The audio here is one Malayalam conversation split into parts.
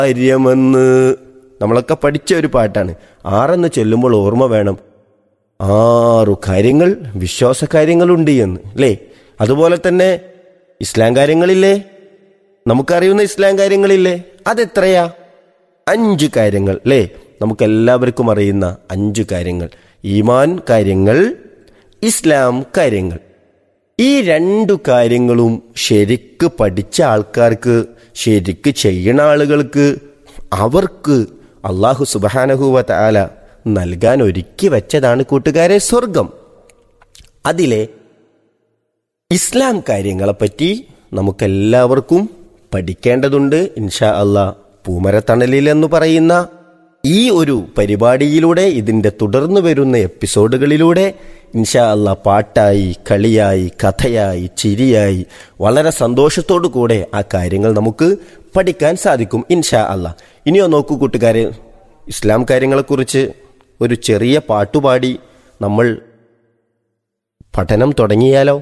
കാര്യമെന്ന് നമ്മളൊക്കെ പഠിച്ച ഒരു പാട്ടാണ് ആറെന്ന് ചൊല്ലുമ്പോൾ ഓർമ്മ വേണം ആറു കാര്യങ്ങൾ വിശ്വാസ കാര്യങ്ങളുണ്ട് എന്ന് അല്ലേ അതുപോലെ തന്നെ ഇസ്ലാം കാര്യങ്ങളില്ലേ നമുക്കറിയുന്ന ഇസ്ലാം കാര്യങ്ങളില്ലേ അതെത്രയാ അഞ്ച് കാര്യങ്ങൾ അല്ലേ നമുക്കെല്ലാവർക്കും അറിയുന്ന അഞ്ച് കാര്യങ്ങൾ ഈമാൻ കാര്യങ്ങൾ ഇസ്ലാം കാര്യങ്ങൾ ഈ രണ്ടു കാര്യങ്ങളും ശരിക്ക് പഠിച്ച ആൾക്കാർക്ക് ശരിക്ക് ചെയ്യണ ആളുകൾക്ക് അവർക്ക് അള്ളാഹു സുബാനഹുവ താല നൽകാൻ ഒരുക്കി വെച്ചതാണ് കൂട്ടുകാരെ സ്വർഗം അതിലെ ഇസ്ലാം കാര്യങ്ങളെപ്പറ്റി നമുക്കെല്ലാവർക്കും പഠിക്കേണ്ടതുണ്ട് ഇൻഷാ അള്ളാ പൂമരത്തണലിൽ എന്ന് പറയുന്ന ഈ ഒരു പരിപാടിയിലൂടെ ഇതിൻ്റെ തുടർന്ന് വരുന്ന എപ്പിസോഡുകളിലൂടെ ഇൻഷാ അള്ളാ പാട്ടായി കളിയായി കഥയായി ചിരിയായി വളരെ സന്തോഷത്തോടു കൂടെ ആ കാര്യങ്ങൾ നമുക്ക് പഠിക്കാൻ സാധിക്കും ഇൻഷാ അള്ളാ ഇനിയോ നോക്കൂ കൂട്ടുകാരെ ഇസ്ലാം കാര്യങ്ങളെക്കുറിച്ച് ഒരു ചെറിയ പാട്ടുപാടി നമ്മൾ പഠനം തുടങ്ങിയാലോ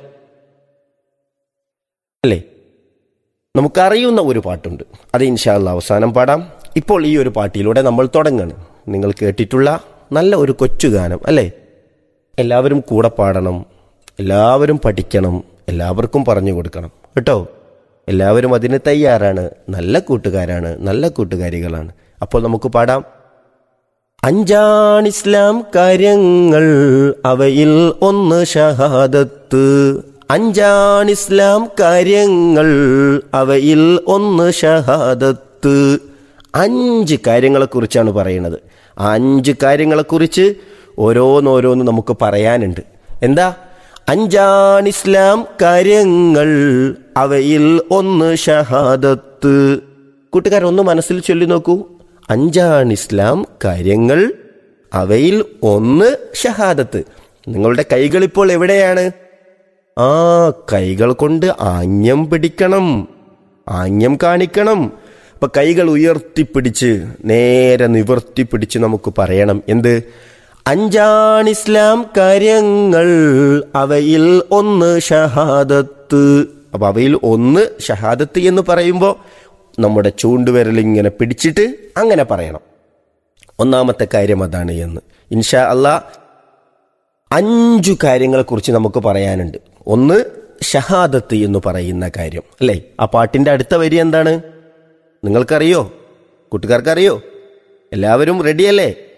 അല്ലേ നമുക്കറിയുന്ന ഒരു പാട്ടുണ്ട് അത് ഇൻഷാല്ല അവസാനം പാടാം ഇപ്പോൾ ഈ ഒരു പാട്ടിലൂടെ നമ്മൾ തുടങ്ങാണ് നിങ്ങൾ കേട്ടിട്ടുള്ള നല്ല ഒരു കൊച്ചു ഗാനം അല്ലേ എല്ലാവരും കൂടെ പാടണം എല്ലാവരും പഠിക്കണം എല്ലാവർക്കും പറഞ്ഞു കൊടുക്കണം കേട്ടോ എല്ലാവരും അതിന് തയ്യാറാണ് നല്ല കൂട്ടുകാരാണ് നല്ല കൂട്ടുകാരികളാണ് അപ്പോൾ നമുക്ക് പാടാം അഞ്ചാണ് ഇസ്ലാം കാര്യങ്ങൾ അവയിൽ ഒന്ന് ഷഹാദത്ത് അഞ്ചാണ് ഇസ്ലാം കാര്യങ്ങൾ അവയിൽ ഒന്ന് ഷഹാദത്ത് അഞ്ച് കാര്യങ്ങളെക്കുറിച്ചാണ് പറയുന്നത് ആ അഞ്ച് കാര്യങ്ങളെക്കുറിച്ച് ഓരോന്നോരോന്ന് നമുക്ക് പറയാനുണ്ട് എന്താ അഞ്ചാണ് ഇസ്ലാം കാര്യങ്ങൾ അവയിൽ ഒന്ന് ഷഹാദത്ത് കൂട്ടുകാരൊന്ന് മനസ്സിൽ ചൊല്ലി നോക്കൂ അഞ്ചാണ് ഇസ്ലാം കാര്യങ്ങൾ അവയിൽ ഒന്ന് ഷഹാദത്ത് നിങ്ങളുടെ കൈകൾ ഇപ്പോൾ എവിടെയാണ് ആ കൈകൾ കൊണ്ട് ആംഗ്യം പിടിക്കണം ആംഗ്യം കാണിക്കണം അപ്പൊ കൈകൾ ഉയർത്തിപ്പിടിച്ച് നേരെ നിവർത്തിപ്പിടിച്ച് നമുക്ക് പറയണം എന്ത് അഞ്ചാണ് ഇസ്ലാം കാര്യങ്ങൾ അവയിൽ ഒന്ന് ഷഹാദത്ത് അപ്പൊ അവയിൽ ഒന്ന് ഷഹാദത്ത് എന്ന് പറയുമ്പോൾ നമ്മുടെ ചൂണ്ടുവിരൽ ഇങ്ങനെ പിടിച്ചിട്ട് അങ്ങനെ പറയണം ഒന്നാമത്തെ കാര്യം അതാണ് എന്ന് ഇൻഷാ അല്ലാ അഞ്ചു കാര്യങ്ങളെക്കുറിച്ച് നമുക്ക് പറയാനുണ്ട് ഒന്ന് ഷഹാദത്ത് എന്ന് പറയുന്ന കാര്യം അല്ലേ ആ പാട്ടിന്റെ അടുത്ത വരി എന്താണ് നിങ്ങൾക്കറിയോ കൂട്ടുകാർക്കറിയോ എല്ലാവരും റെഡിയല്ലേ